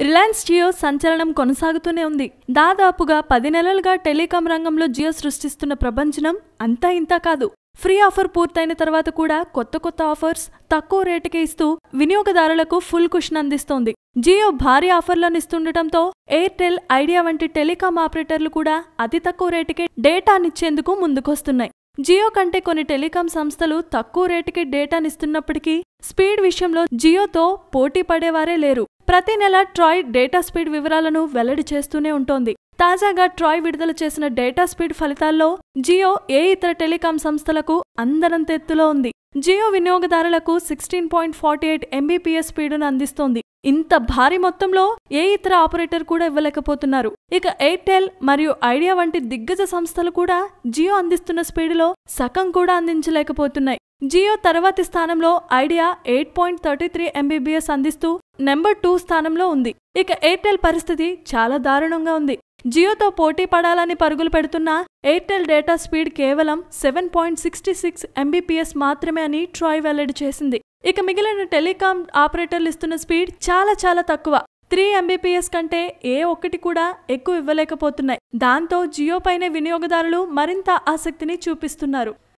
Reliance Jio సంచలనం కొనసాగుతూనే ఉంది దాదాపుగా పది నెలలుగా టెలికాం రంగంలో జియో సృష్టిస్తున్న ప్రభంజనం అంతా ఇంతా కాదు ఫ్రీ ఆఫర్ పూర్తయిన తర్వాత కూడా కొత్త కొత్త ఆఫర్స్ తక్కువ రేటుకే ఇస్తూ వినియోగదారులకు ఫుల్ కుషన్ అందిస్తోంది జియో భారీ ఆఫర్లను ఇస్తుండటంతో ఎయిర్టెల్ ఐడియా వంటి టెలికాం ఆపరేటర్లు కూడా అతి తక్కువ రేటుకే డేటానిచ్చేందుకు ముందుకొస్తున్నాయి జియో కంటే కొన్ని టెలికాం సంస్థలు తక్కువ రేటుకి డేటానిస్తున్నప్పటికీ స్పీడ్ విషయంలో జియోతో పోటీ పడేవారే లేరు ప్రతి నెల ట్రాయ్ డేటా స్పీడ్ వివరాలను వెల్లడి చేస్తూనే ఉంటోంది తాజాగా ట్రాయ్ విడుదల చేసిన డేటా స్పీడ్ ఫలితాల్లో జియో ఏ ఇతర టెలికాం సంస్థలకు అందనంత ఎత్తులో ఉంది జియో వినియోగదారులకు sixteen point forty eight Mbps స్పీడును అందిస్తోంది ఇంత భారీ మొత్తంలో ఏ ఇతర ఆపరేటర్ కూడా ఇవ్వలేకపోతున్నారు ఇక ఎయిర్టెల్ మరియు ఐడియా వంటి దిగ్గజ సంస్థలు కూడా జియో అందిస్తున్న స్పీడులో సగం కూడా అందించలేకపోతున్నాయి జియో తర్వాతి స్థానంలో Idea eight point thirty three Mbps అందిస్తూ నెంబర్ టూ స్థానంలో ఉంది ఇక ఎయిర్టెల్ పరిస్థితి చాలా దారుణంగా ఉంది జియోతో పోటీ పడాలని పరుగులు పెడుతున్న ఎయిర్టెల్ డేటా స్పీడ్ కేవలం seven point sixty six Mbps మాత్రమే అని ట్రాయ్ వెల్లడి చేసింది ఇక మిగిలిన టెలికాం ఆపరేటర్లు ఇస్తున్న స్పీడ్ చాలా చాలా తక్కువ త్రీ ఎంబీపీఎస్ కంటే ఏ ఒక్కటి కూడా ఎక్కువ ఇవ్వలేకపోతున్నాయి దాంతో జియో పైనే వినియోగదారులు మరింత ఆసక్తిని చూపిస్తున్నారు